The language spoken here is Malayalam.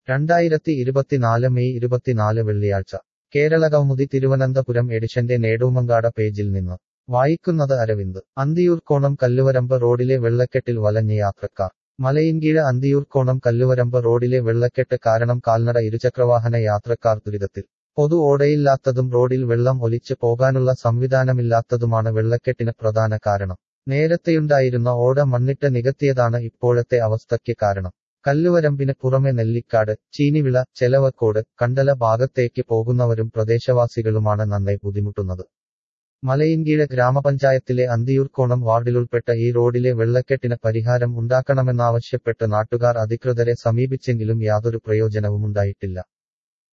രണ്ടായിരത്തി ഇരുപത്തിനാല് മെയ് ഇരുപത്തിനാല് വെള്ളിയാഴ്ച കേരള കൗമുദി തിരുവനന്തപുരം എഡിഷന്റെ നേടൂമങ്കാട പേജിൽ നിന്ന് വായിക്കുന്നത് അരവിന്ദ് അന്തിയൂർക്കോണം കല്ലുവരമ്പ് റോഡിലെ വെള്ളക്കെട്ടിൽ വലഞ്ഞ യാത്രക്കാർ മലയിൻകീഴ് അന്തിയൂർക്കോണം കല്ലുവരമ്പ് റോഡിലെ വെള്ളക്കെട്ട് കാരണം കാൽനട ഇരുചക്രവാഹന യാത്രക്കാർ ദുരിതത്തിൽ പൊതു ഓടയില്ലാത്തതും റോഡിൽ വെള്ളം ഒലിച്ച് പോകാനുള്ള സംവിധാനമില്ലാത്തതുമാണ് വെള്ളക്കെട്ടിന് പ്രധാന കാരണം നേരത്തെയുണ്ടായിരുന്ന ഓട മണ്ണിട്ട് നികത്തിയതാണ് ഇപ്പോഴത്തെ അവസ്ഥയ്ക്ക് കാരണം കല്ലുവരമ്പിന് പുറമെ നെല്ലിക്കാട് ചീനിവിള ചെലവക്കോട് കണ്ടല ഭാഗത്തേക്ക് പോകുന്നവരും പ്രദേശവാസികളുമാണ് നന്നായി ബുദ്ധിമുട്ടുന്നത് മലയിൻകീഴ് ഗ്രാമപഞ്ചായത്തിലെ അന്തിയൂർക്കോണം വാർഡിലുൾപ്പെട്ട ഈ റോഡിലെ വെള്ളക്കെട്ടിന് പരിഹാരം ഉണ്ടാക്കണമെന്നാവശ്യപ്പെട്ട് നാട്ടുകാർ അധികൃതരെ സമീപിച്ചെങ്കിലും യാതൊരു പ്രയോജനവുമുണ്ടായിട്ടില്ല